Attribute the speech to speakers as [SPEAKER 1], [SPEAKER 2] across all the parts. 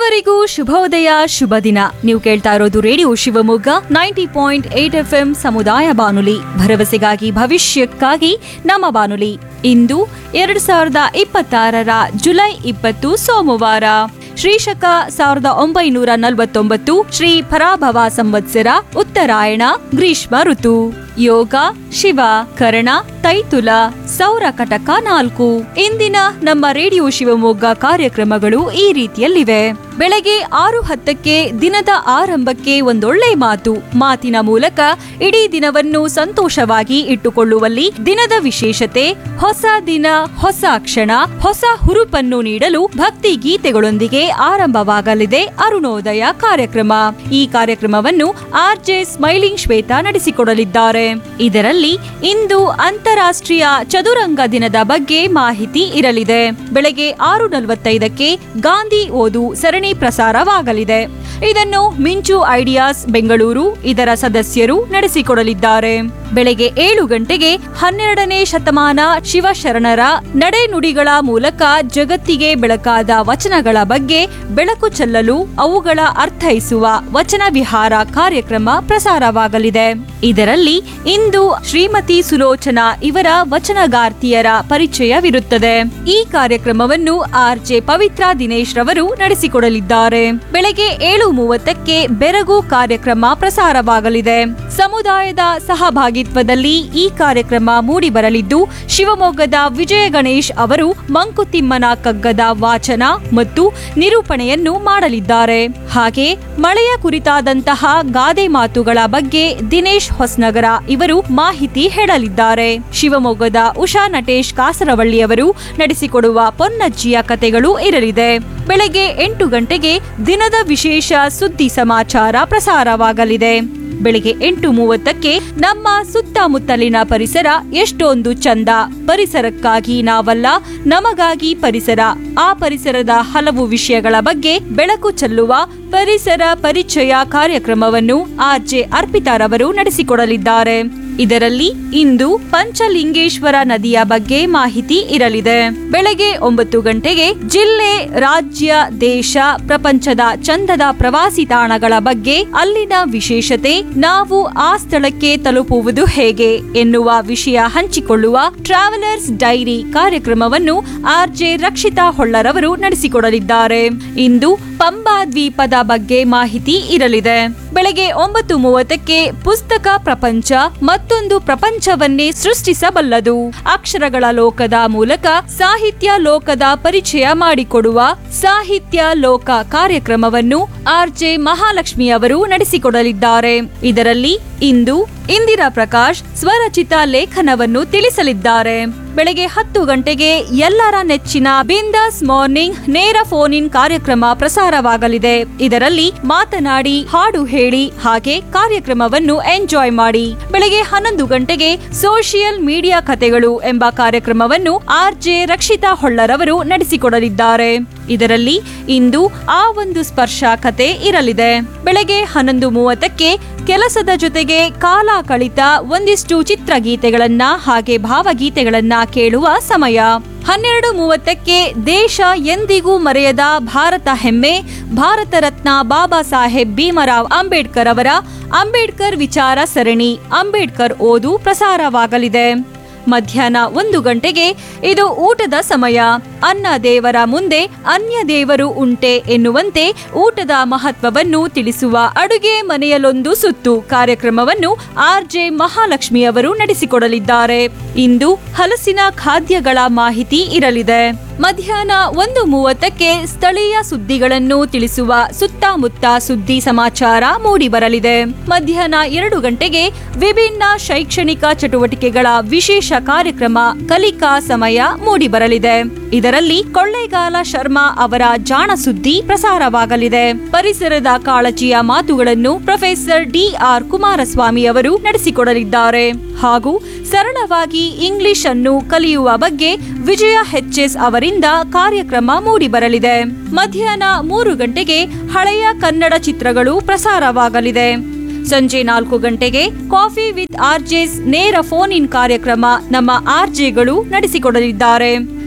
[SPEAKER 1] ಸರ್ವರಿಗೂ ಶುಭೋದಯ ಶುಭ ದಿನ ನೀವು ಕೇಳ್ತಾ ಇರೋದು radio Shivamogga ninety point eight F M ಸಮುದಾಯ ಬಾನುಲಿ ಭರವಸೆಗಾಗಿ ಭವಿಷ್ಯಕ್ಕಾಗಿ ನಮ್ಮ ಬಾನುಲಿ ಇಂದು ಎರಡ್ ಸಾವಿರದ ಇಪ್ಪತ್ತಾರರ ಜುಲೈ ಇಪ್ಪತ್ತು ಸೋಮವಾರ ಶ್ರೀಶಕ ಸಾವಿರದ ಒಂಬೈನೂರ ನಲವತ್ತೊಂಬತ್ತು ಶ್ರೀ ಪರಾಭವ ಸಂವತ್ಸರ ಉತ್ತರಾಯಣ ಗ್ರೀಷ್ಮ ಋತು ಯೋಗ ಶಿವ ಕರ್ಣ ತೈತುಲ ಸೌರ ಕಟಕ ನಾಲ್ಕು ಇಂದಿನ ನಮ್ಮ ರೇಡಿಯೋ ಶಿವಮೊಗ್ಗ ಕಾರ್ಯಕ್ರಮಗಳು ಈ ರೀತಿಯಲ್ಲಿವೆ ಬೆಳಗ್ಗೆ ಆರು ಹತ್ತಕ್ಕೆ ದಿನದ ಆರಂಭಕ್ಕೆ ಒಂದೊಳ್ಳೆ ಮಾತು ಮಾತಿನ ಮೂಲಕ ಇಡೀ ದಿನವನ್ನು ಸಂತೋಷವಾಗಿ ಇಟ್ಟುಕೊಳ್ಳುವಲ್ಲಿ ದಿನದ ವಿಶೇಷತೆ ಹೊಸ ದಿನ ಹೊಸ ಕ್ಷಣ ಹೊಸ ಹುರುಪನ್ನು ನೀಡಲು ಭಕ್ತಿ ಗೀತೆಗಳೊಂದಿಗೆ ಆರಂಭವಾಗಲಿದೆ ಅರುಣೋದಯ ಕಾರ್ಯಕ್ರಮ ಈ ಕಾರ್ಯಕ್ರಮವನ್ನು ಆರ್ಜೆ ಸ್ಮೈಲಿಂಗ್ ಶ್ವೇತಾ ನಡೆಸಿಕೊಡಲಿದ್ದಾರೆ ಇದರಲ್ಲಿ ಇಂದು ಅಂತಾರಾಷ್ಟ್ರೀಯ ಚದುರಂಗ ದಿನದ ಬಗ್ಗೆ ಮಾಹಿತಿ ಇರಲಿದೆ ಬೆಳಗ್ಗೆ ಆರು ನಲವತ್ತೈದಕ್ಕೆ ಗಾಂಧಿ ಓದು ಸರಣಿ ಪ್ರಸಾರವಾಗಲಿದೆ ಇದನ್ನು ಮಿಂಚು ಐಡಿಯಾಸ್ ಬೆಂಗಳೂರು ಇದರ ಸದಸ್ಯರು ನಡೆಸಿಕೊಡಲಿದ್ದಾರೆ ಬೆಳಗ್ಗೆ ಏಳು ಗಂಟೆಗೆ ಹನ್ನೆರಡನೇ ಶತಮಾನ ಶಿವಶರಣರ ನಡೆನುಡಿಗಳ ಮೂಲಕ ಜಗತ್ತಿಗೆ ಬೆಳಕಾದ ವಚನಗಳ ಬಗ್ಗೆ ಬೆಳಕು ಚೆಲ್ಲಲು ಅವುಗಳ ಅರ್ಥೈಸುವ ವಚನ ವಿಹಾರ ಕಾರ್ಯಕ್ರಮ ಪ್ರಸಾರವಾಗಲಿದೆ ಇದರಲ್ಲಿ ಇಂದು ಶ್ರೀಮತಿ ಸುಲೋಚನಾ ಇವರ ವಚನಗಾರ್ತಿಯರ ಪರಿಚಯವಿರುತ್ತದೆ ಈ ಕಾರ್ಯಕ್ರಮವನ್ನು ಆರ್ಜೆ ಪವಿತ್ರ ದಿನೇಶ್ ರವರು ನಡೆಸಿಕೊಡಲಿದ್ದಾರೆ ಬೆಳಗ್ಗೆ ಏಳು ಮೂವತ್ತಕ್ಕೆ ಬೆರಗು ಕಾರ್ಯಕ್ರಮ ಪ್ರಸಾರವಾಗಲಿದೆ ಸಮುದಾಯದ ಸಹಭಾಗಿತ್ವದಲ್ಲಿ ಈ ಕಾರ್ಯಕ್ರಮ ಮೂಡಿಬರಲಿದ್ದು ಶಿವಮೊಗ್ಗದ ವಿಜಯ ಗಣೇಶ್ ಅವರು ಮಂಕುತಿಮ್ಮನ ಕಗ್ಗದ ವಾಚನ ಮತ್ತು ನಿರೂಪಣೆಯನ್ನು ಮಾಡಲಿದ್ದಾರೆ ಹಾಗೆ ಮಳೆಯ ಕುರಿತಾದಂತಹ ಗಾದೆ ಮಾತುಗಳ ಬಗ್ಗೆ ದಿನೇಶ್ ಹೊಸ್ನಗರ ಇವರು ಮಾಹಿತಿ ಹೇಳಲಿದ್ದಾರೆ ಶಿವಮೊಗ್ಗದ ಉಷಾ ನಟೇಶ್ ಕಾಸರವಳ್ಳಿಯವರು ನಡೆಸಿಕೊಡುವ ಪೊನ್ನಜ್ಜಿಯ ಕತೆಗಳು ಇರಲಿದೆ ಬೆಳಗ್ಗೆ ಎಂಟು ಗಂಟೆಗೆ ದಿನದ ವಿಶೇಷ ಸುದ್ದಿ ಸಮಾಚಾರ ಪ್ರಸಾರವಾಗಲಿದೆ ಬೆಳಿಗ್ಗೆ ಎಂಟು ಮೂವತ್ತಕ್ಕೆ ನಮ್ಮ ಸುತ್ತಮುತ್ತಲಿನ ಪರಿಸರ ಎಷ್ಟೊಂದು ಚಂದ ಪರಿಸರಕ್ಕಾಗಿ ನಾವಲ್ಲ ನಮಗಾಗಿ ಪರಿಸರ ಆ ಪರಿಸರದ ಹಲವು ವಿಷಯಗಳ ಬಗ್ಗೆ ಬೆಳಕು ಚೆಲ್ಲುವ ಪರಿಸರ ಪರಿಚಯ ಕಾರ್ಯಕ್ರಮವನ್ನು ಆರ್ಜೆ ಅರ್ಪಿತಾರವರು ನಡೆಸಿಕೊಡಲಿದ್ದಾರೆ ಇದರಲ್ಲಿ ಇಂದು ಪಂಚಲಿಂಗೇಶ್ವರ ನದಿಯ ಬಗ್ಗೆ ಮಾಹಿತಿ ಇರಲಿದೆ ಬೆಳಗ್ಗೆ ಒಂಬತ್ತು ಗಂಟೆಗೆ ಜಿಲ್ಲೆ ರಾಜ್ಯ ದೇಶ ಪ್ರಪಂಚದ ಚಂದದ ಪ್ರವಾಸಿ ತಾಣಗಳ ಬಗ್ಗೆ ಅಲ್ಲಿನ ವಿಶೇಷತೆ ನಾವು ಆ ಸ್ಥಳಕ್ಕೆ ತಲುಪುವುದು ಹೇಗೆ ಎನ್ನುವ ವಿಷಯ ಹಂಚಿಕೊಳ್ಳುವ ಟ್ರಾವೆಲರ್ಸ್ ಡೈರಿ ಕಾರ್ಯಕ್ರಮವನ್ನು ಆರ್ಜೆ ರಕ್ಷಿತಾ ಹೊಳ್ಳರವರು ನಡೆಸಿಕೊಡಲಿದ್ದಾರೆ ಇಂದು ಪಂಬಾ ದ್ವೀಪದ ಬಗ್ಗೆ ಮಾಹಿತಿ ಇರಲಿದೆ ಬೆಳಗ್ಗೆ ಒಂಬತ್ತು ಮೂವತ್ತಕ್ಕೆ ಪುಸ್ತಕ ಪ್ರಪಂಚ ಮತ್ತೊಂದು ಪ್ರಪಂಚವನ್ನೇ ಸೃಷ್ಟಿಸಬಲ್ಲದು ಅಕ್ಷರಗಳ ಲೋಕದ ಮೂಲಕ ಸಾಹಿತ್ಯ ಲೋಕದ ಪರಿಚಯ ಮಾಡಿಕೊಡುವ ಸಾಹಿತ್ಯ ಲೋಕ ಕಾರ್ಯಕ್ರಮವನ್ನು ಆರ್ಜೆ ಮಹಾಲಕ್ಷ್ಮಿ ಅವರು ನಡೆಸಿಕೊಡಲಿದ್ದಾರೆ ಇದರಲ್ಲಿ ಇಂದು ಇಂದಿರಾ ಪ್ರಕಾಶ್ ಸ್ವರಚಿತ ಲೇಖನವನ್ನು ತಿಳಿಸಲಿದ್ದಾರೆ ಬೆಳಗ್ಗೆ ಹತ್ತು ಗಂಟೆಗೆ ಎಲ್ಲರ ನೆಚ್ಚಿನ ಬಿಂದಾಸ್ ಮಾರ್ನಿಂಗ್ ನೇರ ಫೋನ್ ಇನ್ ಕಾರ್ಯಕ್ರಮ ಪ್ರಸಾರವಾಗಲಿದೆ ಇದರಲ್ಲಿ ಮಾತನಾಡಿ ಹಾಡು ಹೇಳಿ ಹಾಗೆ ಕಾರ್ಯಕ್ರಮವನ್ನು ಎಂಜಾಯ್ ಮಾಡಿ ಬೆಳಗ್ಗೆ ಹನ್ನೊಂದು ಗಂಟೆಗೆ ಸೋಷಿಯಲ್ ಮೀಡಿಯಾ ಕತೆಗಳು ಎಂಬ ಕಾರ್ಯಕ್ರಮವನ್ನು ಆರ್ಜೆ ರಕ್ಷಿತಾ ಹೊಳ್ಳರವರು ನಡೆಸಿಕೊಡಲಿದ್ದಾರೆ ಇದರಲ್ಲಿ ಇಂದು ಆ ಒಂದು ಸ್ಪರ್ಶ ಕತೆ ಇರಲಿದೆ ಬೆಳಗ್ಗೆ ಹನ್ನೊಂದು ಮೂವತ್ತಕ್ಕೆ ಕೆಲಸದ ಜೊತೆಗೆ ಕಾಲ ಕಳಿತ ಒಂದಿಷ್ಟು ಚಿತ್ರಗೀತೆಗಳನ್ನ ಹಾಗೆ ಭಾವಗೀತೆಗಳನ್ನ ಕೇಳುವ ಸಮಯ ಹನ್ನೆರಡು ಮೂವತ್ತಕ್ಕೆ ದೇಶ ಎಂದಿಗೂ ಮರೆಯದ ಭಾರತ ಹೆಮ್ಮೆ ಭಾರತ ರತ್ನ ಬಾಬಾ ಸಾಹೇಬ್ ಭೀಮರಾವ್ ಅಂಬೇಡ್ಕರ್ ಅವರ ಅಂಬೇಡ್ಕರ್ ವಿಚಾರ ಸರಣಿ ಅಂಬೇಡ್ಕರ್ ಓದು ಪ್ರಸಾರವಾಗಲಿದೆ ಮಧ್ಯಾಹ್ನ ಒಂದು ಗಂಟೆಗೆ ಇದು ಊಟದ ಸಮಯ ಅನ್ನ ದೇವರ ಮುಂದೆ ಅನ್ಯ ದೇವರು ಉಂಟೆ ಎನ್ನುವಂತೆ ಊಟದ ಮಹತ್ವವನ್ನು ತಿಳಿಸುವ ಅಡುಗೆ ಮನೆಯಲ್ಲೊಂದು ಸುತ್ತು ಕಾರ್ಯಕ್ರಮವನ್ನು ಆರ್ಜೆ ಮಹಾಲಕ್ಷ್ಮಿ ಅವರು ನಡೆಸಿಕೊಡಲಿದ್ದಾರೆ ಇಂದು ಹಲಸಿನ ಖಾದ್ಯಗಳ ಮಾಹಿತಿ ಇರಲಿದೆ ಮಧ್ಯಾಹ್ನ ಒಂದು ಮೂವತ್ತಕ್ಕೆ ಸ್ಥಳೀಯ ಸುದ್ದಿಗಳನ್ನು ತಿಳಿಸುವ ಸುತ್ತಮುತ್ತ ಸುದ್ದಿ ಸಮಾಚಾರ ಮೂಡಿಬರಲಿದೆ ಮಧ್ಯಾಹ್ನ ಎರಡು ಗಂಟೆಗೆ ವಿಭಿನ್ನ ಶೈಕ್ಷಣಿಕ ಚಟುವಟಿಕೆಗಳ ವಿಶೇಷ ಕಾರ್ಯಕ್ರಮ ಕಲಿಕಾ ಸಮಯ ಮೂಡಿಬರಲಿದೆ ಇದರಲ್ಲಿ ಕೊಳ್ಳೇಗಾಲ ಶರ್ಮಾ ಅವರ ಜಾಣ ಸುದ್ದಿ ಪ್ರಸಾರವಾಗಲಿದೆ ಪರಿಸರದ ಕಾಳಜಿಯ ಮಾತುಗಳನ್ನು ಪ್ರೊಫೆಸರ್ ಡಿ ಆರ್ ಕುಮಾರಸ್ವಾಮಿ ಅವರು ನಡೆಸಿಕೊಡಲಿದ್ದಾರೆ ಹಾಗೂ ಸರಳವಾಗಿ ಇಂಗ್ಲಿಷ್ ಅನ್ನು ಕಲಿಯುವ ಬಗ್ಗೆ ವಿಜಯ ಎಚ್ಎಸ್ ಅವರಿಂದ ಕಾರ್ಯಕ್ರಮ ಮೂಡಿಬರಲಿದೆ ಮಧ್ಯಾಹ್ನ ಮೂರು ಗಂಟೆಗೆ ಹಳೆಯ ಕನ್ನಡ ಚಿತ್ರಗಳು ಪ್ರಸಾರವಾಗಲಿದೆ ಸಂಜೆ ನಾಲ್ಕು ಗಂಟೆಗೆ ಕಾಫಿ ವಿತ್ ಆರ್ಜೆಸ್ ನೇರ ಫೋನ್ ಇನ್ ಕಾರ್ಯಕ್ರಮ ನಮ್ಮ ಆರ್ಜೆಗಳು ನಡೆಸಿಕೊಡಲಿದ್ದಾರೆ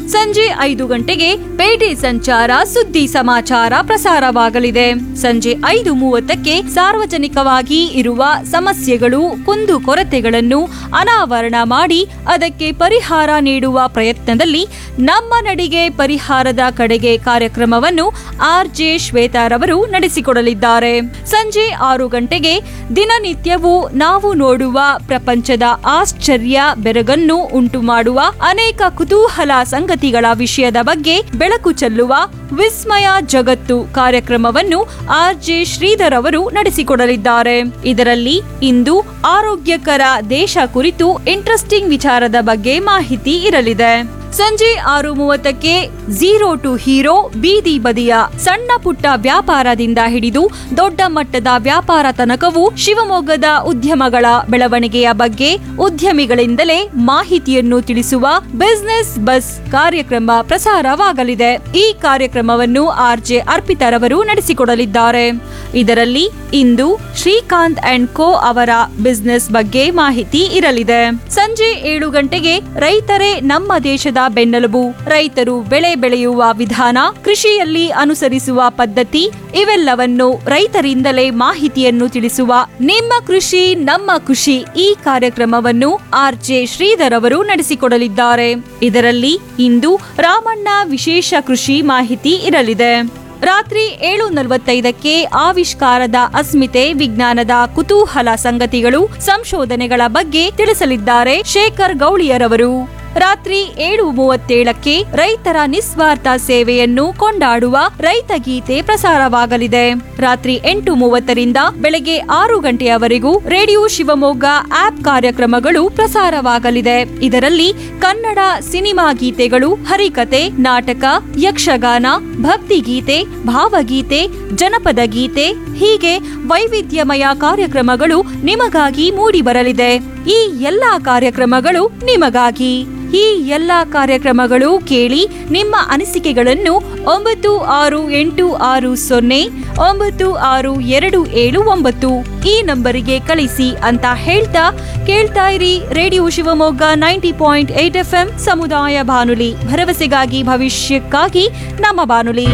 [SPEAKER 1] ಸಂಜೆ ಐದು ಗಂಟೆಗೆ ಪೇಟೆ ಸಂಚಾರ ಸುದ್ದಿ ಸಮಾಚಾರ ಪ್ರಸಾರವಾಗಲಿದೆ ಸಂಜೆ ಐದು ಮೂವತ್ತಕ್ಕೆ ಸಾರ್ವಜನಿಕವಾಗಿ ಇರುವ ಸಮಸ್ಯೆಗಳು ಕುಂದು ಕೊರತೆಗಳನ್ನು ಅನಾವರಣ ಮಾಡಿ ಅದಕ್ಕೆ ಪರಿಹಾರ ನೀಡುವ ಪ್ರಯತ್ನದಲ್ಲಿ ನಮ್ಮ ನಡಿಗೆ ಪರಿಹಾರದ ಕಡೆಗೆ ಕಾರ್ಯಕ್ರಮವನ್ನು ಆರ್ ಜೆ ಶ್ವೇತಾರವರು ನಡೆಸಿಕೊಡಲಿದ್ದಾರೆ ಸಂಜೆ ಆರು ಗಂಟೆಗೆ ದಿನನಿತ್ಯವೂ ನಾವು ನೋಡುವ ಪ್ರಪಂಚದ ಆಶ್ಚರ್ಯ ಬೆರಗನ್ನು ಉಂಟು ಮಾಡುವ ಅನೇಕ ಕುತೂಹಲ ಸಂಗತಿಗಳ ವಿಷಯದ ಬಗ್ಗೆ ಬೆಳಕು ಚೆಲ್ಲುವ ವಿಸ್ಮಯ ಜಗತ್ತು ಕಾರ್ಯಕ್ರಮವನ್ನು ಆರ್ ಜೆ ಶ್ರೀಧರ್ ಅವರು ನಡೆಸಿಕೊಡಲಿದ್ದಾರೆ ಇದರಲ್ಲಿ ಇಂದು ಆರೋಗ್ಯಕರ ದೇಶ ಕುರಿತು ಇಂಟ್ರೆಸ್ಟಿಂಗ್ ವಿಚಾರದ ಬಗ್ಗೆ ಮಾಹಿತಿ ಇರಲಿದೆ ಸಂಜೆ ಆರು ಮೂವತ್ತಕ್ಕೆ ಝೀರೋ ಟು ಹೀರೋ ಬೀದಿ ಬದಿಯ ಸಣ್ಣ ಪುಟ್ಟ ವ್ಯಾಪಾರದಿಂದ ಹಿಡಿದು ದೊಡ್ಡ ಮಟ್ಟದ ವ್ಯಾಪಾರ ತನಕವೂ ಶಿವಮೊಗ್ಗದ ಉದ್ಯಮಗಳ ಬೆಳವಣಿಗೆಯ ಬಗ್ಗೆ ಉದ್ಯಮಿಗಳಿಂದಲೇ ಮಾಹಿತಿಯನ್ನು ತಿಳಿಸುವ ಬಿಸ್ನೆಸ್ ಬಸ್ ಕಾರ್ಯಕ್ರಮ ಪ್ರಸಾರವಾಗಲಿದೆ ಈ ಕಾರ್ಯಕ್ರಮವನ್ನು ಆರ್ಜೆ ಅರ್ಪಿತರವರು ನಡೆಸಿಕೊಡಲಿದ್ದಾರೆ ಇದರಲ್ಲಿ ಇಂದು ಶ್ರೀಕಾಂತ್ ಅಂಡ್ ಕೋ ಅವರ ಬಿಸ್ನೆಸ್ ಬಗ್ಗೆ ಮಾಹಿತಿ ಇರಲಿದೆ ಸಂಜೆ ಏಳು ಗಂಟೆಗೆ ರೈತರೇ ನಮ್ಮ ದೇಶದ ಬೆನ್ನೆಲುಬು ರೈತರು ಬೆಳೆ ಬೆಳೆಯುವ ವಿಧಾನ ಕೃಷಿಯಲ್ಲಿ ಅನುಸರಿಸುವ ಪದ್ಧತಿ ಇವೆಲ್ಲವನ್ನು ರೈತರಿಂದಲೇ ಮಾಹಿತಿಯನ್ನು ತಿಳಿಸುವ ನಿಮ್ಮ ಕೃಷಿ ನಮ್ಮ ಖುಷಿ ಈ ಕಾರ್ಯಕ್ರಮವನ್ನು ಆರ್ ಜೆ ಶ್ರೀಧರ್ ಅವರು ನಡೆಸಿಕೊಡಲಿದ್ದಾರೆ ಇದರಲ್ಲಿ ಇಂದು ರಾಮಣ್ಣ ವಿಶೇಷ ಕೃಷಿ ಮಾಹಿತಿ ಇರಲಿದೆ ರಾತ್ರಿ ಏಳು ನಲವತ್ತೈದಕ್ಕೆ ಆವಿಷ್ಕಾರದ ಅಸ್ಮಿತೆ ವಿಜ್ಞಾನದ ಕುತೂಹಲ ಸಂಗತಿಗಳು ಸಂಶೋಧನೆಗಳ ಬಗ್ಗೆ ತಿಳಿಸಲಿದ್ದಾರೆ ಶೇಖರ್ ಗೌಳಿಯರವರು ರಾತ್ರಿ ಏಳು ಮೂವತ್ತೇಳಕ್ಕೆ ರೈತರ ನಿಸ್ವಾರ್ಥ ಸೇವೆಯನ್ನು ಕೊಂಡಾಡುವ ರೈತ ಗೀತೆ ಪ್ರಸಾರವಾಗಲಿದೆ ರಾತ್ರಿ ಎಂಟು ಮೂವತ್ತರಿಂದ ಬೆಳಗ್ಗೆ ಆರು ಗಂಟೆಯವರೆಗೂ ರೇಡಿಯೋ ಶಿವಮೊಗ್ಗ ಆಪ್ ಕಾರ್ಯಕ್ರಮಗಳು ಪ್ರಸಾರವಾಗಲಿದೆ ಇದರಲ್ಲಿ ಕನ್ನಡ ಸಿನಿಮಾ ಗೀತೆಗಳು ಹರಿಕತೆ ನಾಟಕ ಯಕ್ಷಗಾನ ಭಕ್ತಿಗೀತೆ ಭಾವಗೀತೆ ಜನಪದ ಗೀತೆ ಹೀಗೆ ವೈವಿಧ್ಯಮಯ ಕಾರ್ಯಕ್ರಮಗಳು ನಿಮಗಾಗಿ ಮೂಡಿಬರಲಿದೆ ಈ ಎಲ್ಲಾ ಕಾರ್ಯಕ್ರಮಗಳು ನಿಮಗಾಗಿ ಈ ಎಲ್ಲಾ ಕಾರ್ಯಕ್ರಮಗಳು ಕೇಳಿ ನಿಮ್ಮ ಅನಿಸಿಕೆಗಳನ್ನು ಒಂಬತ್ತು ಆರು ಎಂಟು ಆರು ಸೊನ್ನೆ ಒಂಬತ್ತು ಆರು ಎರಡು ಏಳು ಒಂಬತ್ತು ಈ ನಂಬರಿಗೆ ಕಳಿಸಿ ಅಂತ ಹೇಳ್ತಾ ಕೇಳ್ತಾ ಇರಿ radio Shivamogga ninety point eight F M ಸಮುದಾಯ ಬಾನುಲಿ ಭರವಸೆಗಾಗಿ ಭವಿಷ್ಯಕ್ಕಾಗಿ ನಮ್ಮ ಬಾನುಲಿ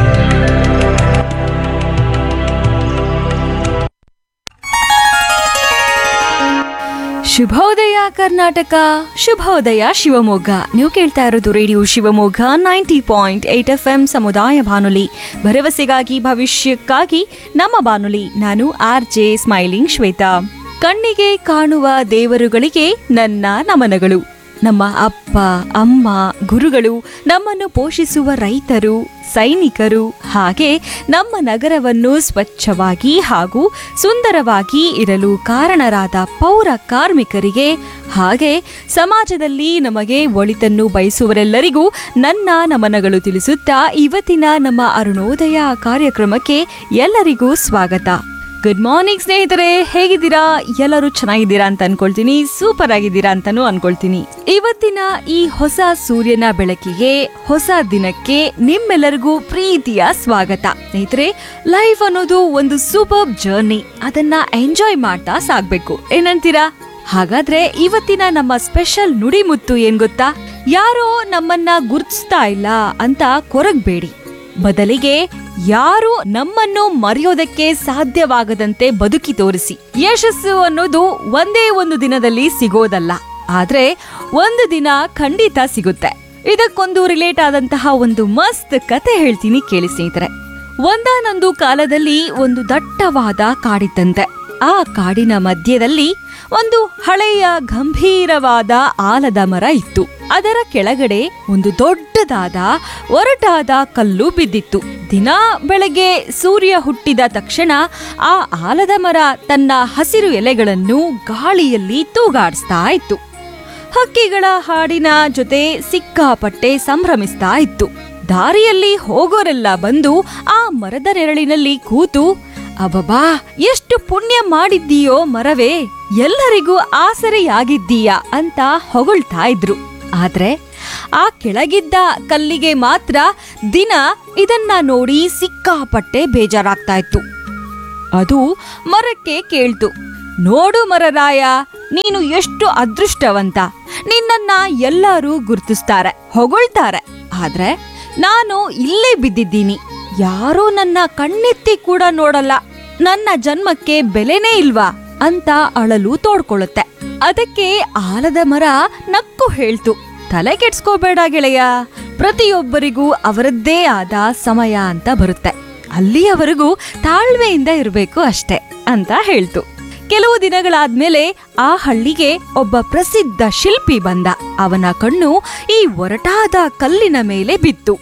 [SPEAKER 1] ಶುಭೋದಯ ಕರ್ನಾಟಕ ಶುಭೋದಯ ಶಿವಮೊಗ್ಗ ನೀವು ಕೇಳ್ತಾ ಇರೋದು radio Shivamogga ninety point eight F M ಸಮುದಾಯ ಬಾನುಲಿ ಭರವಸೆಗಾಗಿ ಭವಿಷ್ಯಕ್ಕಾಗಿ ನಮ್ಮ ಬಾನುಲಿ ನಾನು ಆರ್ ಜೆ ಸ್ಮೈಲಿಂಗ್ ಶ್ವೇತಾ ಕಣ್ಣಿಗೆ ಕಾಣುವ ದೇವರುಗಳಿಗೆ ನನ್ನ ನಮನಗಳು ನಮ್ಮ ಅಪ್ಪ ಅಮ್ಮ ಗುರುಗಳು ನಮ್ಮನ್ನು ಪೋಷಿಸುವ ರೈತರು ಸೈನಿಕರು ಹಾಗೆ ನಮ್ಮ ನಗರವನ್ನು ಸ್ವಚ್ಛವಾಗಿ ಹಾಗೂ ಸುಂದರವಾಗಿ ಇರಲು ಕಾರಣರಾದ ಪೌರ ಕಾರ್ಮಿಕರಿಗೆ ಹಾಗೆ ಸಮಾಜದಲ್ಲಿ ನಮಗೆ ಒಳಿತನ್ನು ಬಯಸುವರೆಲ್ಲರಿಗೂ ನನ್ನ ನಮನಗಳು ತಿಳಿಸುತ್ತಾ ಇವತ್ತಿನ ನಮ್ಮ ಅರುಣೋದಯ ಕಾರ್ಯಕ್ರಮಕ್ಕೆ ಎಲ್ಲರಿಗೂ ಸ್ವಾಗತ ಗುಡ್ ಮಾರ್ನಿಂಗ್ ಸ್ನೇಹಿತರೆ ಹೇಗಿದ್ದೀರಾ ಎಲ್ಲರೂ ಚೆನ್ನಾಗಿದ್ದೀರಾ ಅಂತ ಅನ್ಕೊಳ್ತೀನಿ ಸೂಪರ್ ಆಗಿದ್ದೀರಾ ಅಂತಾನೂ ಅನ್ಕೊಳ್ತೀನಿ ಇವತ್ತಿನ ಈ ಹೊಸ ಸೂರ್ಯನ ಬೆಳಕಿಗೆ ಹೊಸ ದಿನಕ್ಕೆ ನಿಮ್ಮೆಲ್ಲರಿಗೂ ಪ್ರೀತಿಯ ಸ್ವಾಗತ ಸ್ನೇಹಿತರೆ ಲೈಫ್ ಅನ್ನೋದು ಒಂದು ಸೂಪರ್ ಜರ್ನಿ ಅದನ್ನ ಎಂಜಾಯ್ ಮಾಡ್ತಾ ಸಾಗ್ಬೇಕು ಏನಂತೀರಾ ಹಾಗಾದ್ರೆ ಇವತ್ತಿನ ನಮ್ಮ ಸ್ಪೆಷಲ್ ನುಡಿಮುತ್ತು ಏನ್ ಗೊತ್ತಾ ಯಾರೋ ನಮ್ಮನ್ನ ಗುರ್ತಿಸ್ತಾ ಇಲ್ಲ ಅಂತ ಕೊರಗ್ಬೇಡಿ ಬದಲಿಗೆ ಯಾರು ನಮ್ಮನ್ನು ಮರೆಯೋದಕ್ಕೆ ಸಾಧ್ಯವಾಗದಂತೆ ಬದುಕಿ ತೋರಿಸಿ ಯಶಸ್ಸು ಅನ್ನೋದು ಒಂದೇ ಒಂದು ದಿನದಲ್ಲಿ ಸಿಗೋದಲ್ಲ ಆದ್ರೆ ಒಂದು ದಿನ ಖಂಡಿತ ಸಿಗುತ್ತೆ ಇದಕ್ಕೊಂದು ರಿಲೇಟ್ ಆದಂತಹ ಒಂದು ಮಸ್ತ್ ಕತೆ ಹೇಳ್ತೀನಿ ಕೇಳಿ ಸ್ನೇಹಿತರೆ ಒಂದಾನೊಂದು ಕಾಲದಲ್ಲಿ ಒಂದು ದಟ್ಟವಾದ ಕಾಡಿತ್ತಂತೆ ಆ ಕಾಡಿನ ಮಧ್ಯದಲ್ಲಿ ಒಂದು ಹಳೆಯ ಗಂಭೀರವಾದ ಆಲದ ಮರ ಇತ್ತು ಅದರ ಕೆಳಗಡೆ ಒಂದು ದೊಡ್ಡದಾದ ಒರಟಾದ ಕಲ್ಲು ಬಿದ್ದಿತ್ತು ದಿನ ಬೆಳಗ್ಗೆ ಸೂರ್ಯ ಹುಟ್ಟಿದ ತಕ್ಷಣ ಆ ಆಲದ ಮರ ತನ್ನ ಹಸಿರು ಎಲೆಗಳನ್ನು ಗಾಳಿಯಲ್ಲಿ ತೂಗಾಡಿಸ್ತಾ ಇತ್ತು ಹಕ್ಕಿಗಳ ಹಾಡಿನ ಜೊತೆ ಸಿಕ್ಕಾಪಟ್ಟೆ ಸಂಭ್ರಮಿಸ್ತಾ ಇತ್ತು ದಾರಿಯಲ್ಲಿ ಹೋಗೋರೆಲ್ಲ ಬಂದು ಆ ಮರದ ನೆರಳಿನಲ್ಲಿ ಕೂತು ಅಬಬಾ ಎಷ್ಟು ಪುಣ್ಯ ಮಾಡಿದ್ದೀಯೋ ಮರವೇ ಎಲ್ಲರಿಗೂ ಆಸರೆಯಾಗಿದ್ದೀಯಾ ಅಂತ ಹೊಗಳ್ತಾ ಇದ್ರು ಆದ್ರೆ ಆ ಕೆಳಗಿದ್ದ ಕಲ್ಲಿಗೆ ಮಾತ್ರ ದಿನ ಇದನ್ನ ನೋಡಿ ಸಿಕ್ಕಾಪಟ್ಟೆ ಬೇಜಾರಾಗ್ತಾ ಇತ್ತು ಅದು ಮರಕ್ಕೆ ಕೇಳ್ತು ನೋಡು ಮರರಾಯ ನೀನು ಎಷ್ಟು ಅದೃಷ್ಟವಂತ ನಿನ್ನನ್ನ ಎಲ್ಲರೂ ಗುರ್ತಿಸ್ತಾರೆ ಹೊಗಳ್ತಾರೆ ಆದ್ರೆ ನಾನು ಇಲ್ಲೇ ಬಿದ್ದಿದ್ದೀನಿ ಯಾರೂ ನನ್ನ ಕಣ್ಣೆತ್ತಿ ಕೂಡ ನೋಡಲ್ಲ ನನ್ನ ಜನ್ಮಕ್ಕೆ ಬೆಲೆನೇ ಇಲ್ವಾ ಅಂತ ಅಳಲು ತೋಡ್ಕೊಳ್ಳುತ್ತೆ ಅದಕ್ಕೆ ಆಲದ ಮರ ನಕ್ಕು ಹೇಳ್ತು ತಲೆ ಕೆಡ್ಸ್ಕೋಬೇಡ ಗೆಳೆಯ ಪ್ರತಿಯೊಬ್ಬರಿಗೂ ಅವರದ್ದೇ ಆದ ಸಮಯ ಅಂತ ಬರುತ್ತೆ ಅಲ್ಲಿಯವರೆಗೂ ತಾಳ್ಮೆಯಿಂದ ಇರಬೇಕು ಅಷ್ಟೆ ಅಂತ ಹೇಳ್ತು ಕೆಲವು ದಿನಗಳಾದ್ಮೇಲೆ ಆ ಹಳ್ಳಿಗೆ ಒಬ್ಬ ಪ್ರಸಿದ್ಧ ಶಿಲ್ಪಿ ಬಂದ ಅವನ ಕಣ್ಣು ಈ ಒರಟಾದ ಕಲ್ಲಿನ ಮೇಲೆ ಬಿತ್ತು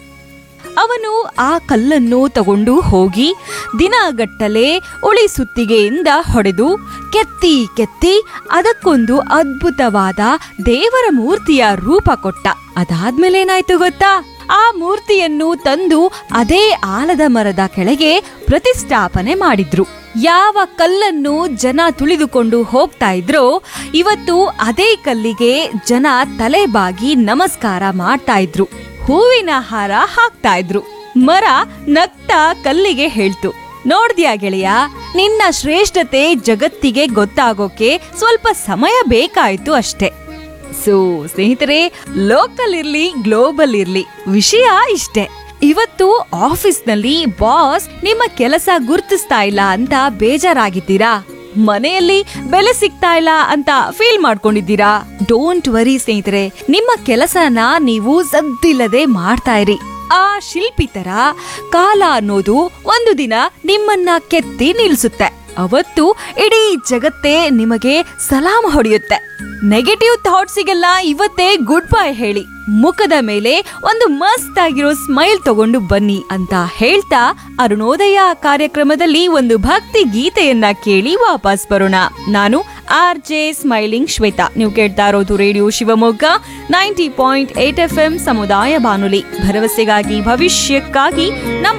[SPEAKER 1] ಅವನು ಆ ಕಲ್ಲನ್ನು ತಗೊಂಡು ಹೋಗಿ ದಿನಗಟ್ಟಲೆ ಉಳಿ ಸುತ್ತಿಗೆಯಿಂದ ಹೊಡೆದು ಕೆತ್ತಿ ಕೆತ್ತಿ ಅದಕ್ಕೊಂದು ಅದ್ಭುತವಾದ ದೇವರ ಮೂರ್ತಿಯ ರೂಪ ಕೊಟ್ಟ ಅದಾದ್ಮೇಲೆ ಏನಾಯ್ತು ಗೊತ್ತಾ ಆ ಮೂರ್ತಿಯನ್ನು ತಂದು ಅದೇ ಆಲದ ಮರದ ಕೆಳಗೆ ಪ್ರತಿಷ್ಠಾಪನೆ ಮಾಡಿದ್ರು ಯಾವ ಕಲ್ಲನ್ನು ಜನ ತುಳಿದುಕೊಂಡು ಹೋಗ್ತಾ ಇದ್ರೋ ಇವತ್ತು ಅದೇ ಕಲ್ಲಿಗೆ ಜನ ತಲೆ ಬಾಗಿ ನಮಸ್ಕಾರ ಮಾಡ್ತಾ ಇದ್ರು ಹೂವಿನ ಹಾರ ಹಾಕ್ತಾ ಇದ್ರು ಮರ ನಗ್ತಾ ಕಲ್ಲಿಗೆ ಹೇಳ್ತು ನೋಡ್ದ್ಯಾ ಗೆಳೆಯ ನಿನ್ನ ಶ್ರೇಷ್ಠತೆ ಜಗತ್ತಿಗೆ ಗೊತ್ತಾಗೋಕೆ ಸ್ವಲ್ಪ ಸಮಯ ಬೇಕಾಯ್ತು ಅಷ್ಟೇ ಸೊ ಸ್ನೇಹಿತರೆ ಲೋಕಲ್ ಇರ್ಲಿ ಗ್ಲೋಬಲ್ ಇರ್ಲಿ ವಿಷಯ ಇಷ್ಟೇ ಇವತ್ತು ಆಫೀಸ್ನಲ್ಲಿ ಬಾಸ್ ನಿಮ್ಮ ಕೆಲಸ ಗುರ್ತಿಸ್ತಾ ಇಲ್ಲ ಅಂತ ಬೇಜಾರಾಗಿದ್ದೀರಾ ಮನೆಯಲ್ಲಿ ಬೆಲೆ ಸಿಗ್ತಾ ಇಲ್ಲ ಅಂತ ಫೀಲ್ ಮಾಡ್ಕೊಂಡಿದ್ದೀರಾ ಡೋಂಟ್ ವರಿ ಸ್ನೇಹಿತರೆ ನಿಮ್ಮ ಕೆಲಸನ ನೀವು ಸದ್ದಿಲ್ಲದೆ ಮಾಡ್ತಾ ಇರಿ ಆ ಶಿಲ್ಪಿ ತರ ಕಾಲ ಅನ್ನೋದು ಒಂದು ದಿನ ನಿಮ್ಮನ್ನ ಕೆತ್ತಿ ನಿಲ್ಸುತ್ತೆ ಅವತ್ತು ಇಡೀ ಜಗತ್ತೇ ನಿಮಗೆ ಸಲಾಮ ಹೊಡೆಯುತ್ತೆ ನೆಗೆಟಿವ್ ಥಾಟ್ಸಿಗೆಲ್ಲ ಇವತ್ತೇ ಗುಡ್ ಬೈ ಹೇಳಿ ಮುಖದ ಮೇಲೆ ಒಂದು ಮಸ್ತ್ ಆಗಿರೋ ಸ್ಮೈಲ್ ತಗೊಂಡು ಬನ್ನಿ ಅಂತ ಹೇಳ್ತಾ ಅರುಣೋದಯ ಕಾರ್ಯಕ್ರಮದಲ್ಲಿ ಒಂದು ಭಕ್ತಿ ಗೀತೆಯನ್ನ ಕೇಳಿ ವಾಪಸ್ ಬರೋಣ ನಾನು ಆರ್ ಜೆ ಸ್ಮೈಲಿಂಗ್ ಶ್ವೇತಾ ನೀವು ಕೇಳ್ತಾ ಇರೋದು radio Shivamogga ninety point eight F M ಸಮುದಾಯ ಬಾನುಲಿ ಭರವಸೆಗಾಗಿ ಭವಿಷ್ಯಕ್ಕಾಗಿ ನಮ್ಮ